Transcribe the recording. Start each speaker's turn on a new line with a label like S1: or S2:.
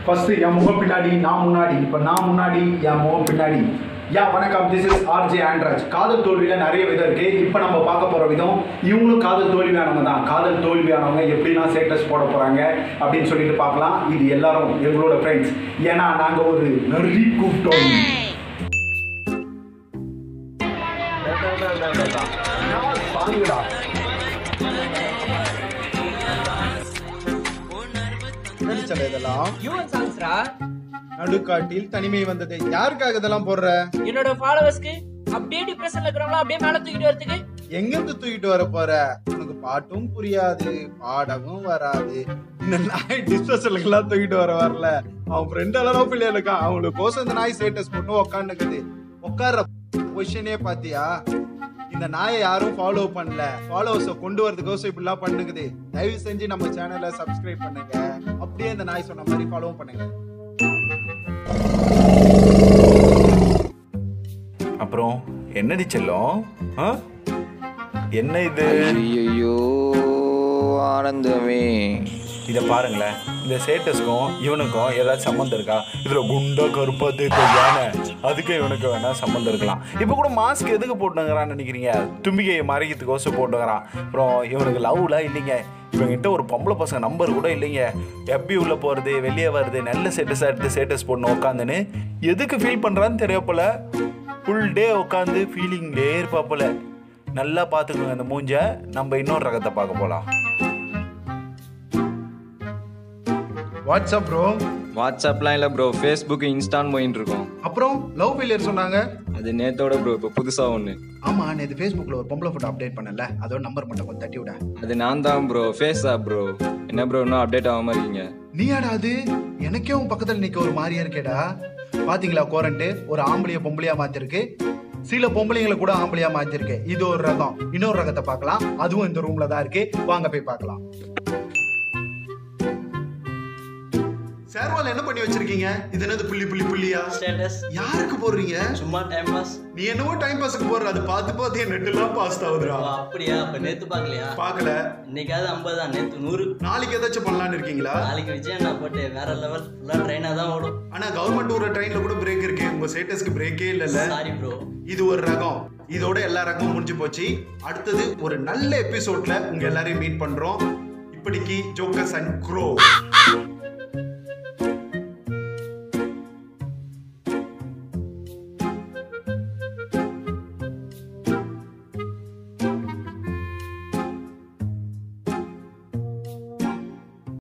S1: First என் முகம் பின்னாடி நான் முன்னாடி இப்போ நான் முன்னாடி என் முகம் பின்னாடி யா வணக்கம் திஸ் இஸ் ஆர்ஜே ஆண்ட்ராஜ் காதல் தோல்வியில் நிறைய விதம் இருக்கு இப்போ நம்ம பார்க்க போகிற விதம் இவங்களும் காதல் தோல்வியானவங்க தான் காதல் தோல்வியானவங்க எப்படிலாம் ஸ்டேட்டஸ் போட போகிறாங்க அப்படின்னு சொல்லிட்டு பார்க்கலாம் இது எல்லாரும் எங்களோட ஃப்ரெண்ட்ஸ் ஏன்னா நாங்கள் ஒரு நெறி கூட்டம் சாமிடா
S2: நடிச்சல இதெல்லாம்
S3: யுவன் சாங்ஸ்ரா
S2: நடுக்காட்டில் தனிமை வந்தது யாருக்காக இதெல்லாம் போடுற
S3: என்னோட ஃபாலோவர்ஸ்க்கு அப்படியே டிப்ரெஷன்ல இருக்கிறவங்கள அப்படியே மேல தூக்கிட்டு வரதுக்கு
S2: எங்க இருந்து தூக்கிட்டு வர போற உனக்கு பாட்டும் புரியாது பாடவும் வராது இந்த நாய் டிஸ்பெஷலுக்கு எல்லாம் தூக்கிட்டு வர வரல அவன் ஃப்ரெண்ட் எல்லாம் பிள்ளையா இருக்கான் அவங்களுக்கு கோசம் இந்த நாய் ஸ்டேட்டஸ் போட்டு உட்காந்துக்குது உட்கார்ற பொசிஷனே பாத்தியா இந்த நாயை யாரும் ஃபாலோ பண்ணல ஃபாலோவர்ஸ கொண்டு வரதுக்கோசம் இப்படிலாம் பண்ணுக்குது தயவு செஞ்சு நம்ம சேனலை சப்ஸ்கிரைப் பண்ணுங்க அப்படியே இந்த நாய் சொன்ன மாதிரி ஃபாலோ பண்ணுங்க
S4: அப்புறம் என்னடி செல்லம் ஆ? என்ன இது
S5: ஐயோ ஆனந்தமே
S4: இதை பாருங்களேன் இந்த ஸ்டேட்டஸ்க்கும் இவனுக்கும் ஏதாச்சும் சம்மந்தம் இருக்கா இதில் குண்டா கருப்பா தெரியுது யானை அதுக்கு இவனுக்கு வேணா சம்மந்தம் இருக்கலாம் இப்போ கூட மாஸ்க் எதுக்கு போட்டுங்கிறான்னு நினைக்கிறீங்க தும்பிக்கையை மறைக்கிறதுக்கோசம் போட்டுங்கிறான் அப்புறம் இவனுக்கு லவ்லாம் இல்லைங்க இவங்கிட்ட ஒரு பொம்பளை பசங்க நம்பர் கூட இல்லைங்க எப்படி உள்ளே போகிறது வெளியே வருது நல்ல ஸ்டேட்டஸாக எடுத்து ஸ்டேட்டஸ் போடணும் உட்காந்துன்னு எதுக்கு ஃபீல் பண்ணுறான்னு தெரிய போல ஃபுல் டே உட்காந்து ஃபீலிங்லே இருப்பா போல நல்லா பார்த்துக்கோங்க அந்த மூஞ்ச நம்ம இன்னொரு ரகத்தை பார்க்க போகலாம்
S2: வாட்ஸ்அப் ப்ரோ
S5: வாட்ஸ்அப்லாம் இல்லை ப்ரோ ஃபேஸ்புக் இன்ஸ்டான் போயின்னு இருக்கோம்
S2: அப்புறம் லவ் ஃபெயிலியர் சொன்னாங்க
S5: அது நேத்தோட ப்ரோ இப்போ புதுசாக ஒன்று
S2: ஆமா நேத்து ஃபேஸ்புக்ல ஒரு பொம்பளை போட்டோ அப்டேட் பண்ணல அதோட நம்பர் மட்டும் கொஞ்சம் தட்டி விட
S5: அது நான் தான் ப்ரோ ஃபேஸா ப்ரோ என்ன ப்ரோ இன்னும் அப்டேட் ஆகாம இருக்கீங்க
S2: நீயாடா அது எனக்கே உன் பக்கத்துல நிக்க ஒரு மாதிரியா இருக்கேடா பாத்தீங்களா கோரண்ட் ஒரு ஆம்பளைய பொம்பளையா மாத்திருக்கு சில பொம்பளைங்களை கூட ஆம்பளையா மாத்திருக்கு இது ஒரு ரகம் இன்னொரு ரகத்தை பார்க்கலாம் அதுவும் இந்த ரூம்ல தான் இருக்கு வாங்க போய் பார்க்கலாம் சேர்வால் என்ன பண்ணி வச்சிருக்கீங்க இது என்னது புள்ளி புள்ளி புள்ளியா
S6: ஸ்டேட்டஸ்
S2: யாருக்கு போடுறீங்க
S6: சும்மா டைம் பாஸ்
S2: நீ என்னவோ டைம் பாஸ்க்கு போடுற அது பார்த்து பார்த்து என் நெட்டுலாம் பாஸ் ஆகுதுடா
S6: அப்படியா அப்ப நேத்து பாக்கலையா
S2: பார்க்கல
S6: இன்னைக்காவது ஐம்பது தான் நேத்து நூறு
S2: நாளைக்கு ஏதாச்சும் பண்ணலாம்னு இருக்கீங்களா
S6: நாளைக்கு விஜய் நான் போட்டு வேற லெவல் ஃபுல்லா ட்ரெயினா தான் ஓடும்
S2: ஆனா கவர்மெண்ட் ஒரு ட்ரெயின்ல கூட பிரேக் இருக்கு உங்க ஸ்டேட்டஸ்க்கு பிரேக்கே இல்லல்ல
S6: சாரி ப்ரோ
S2: இது ஒரு ரகம் இதோட எல்லா ரகமும் முடிஞ்சு போச்சு அடுத்தது ஒரு நல்ல எபிசோட்ல உங்க எல்லாரையும் மீட் பண்றோம் இப்படிக்கு ஜோக்கஸ் அண்ட் க்ரோ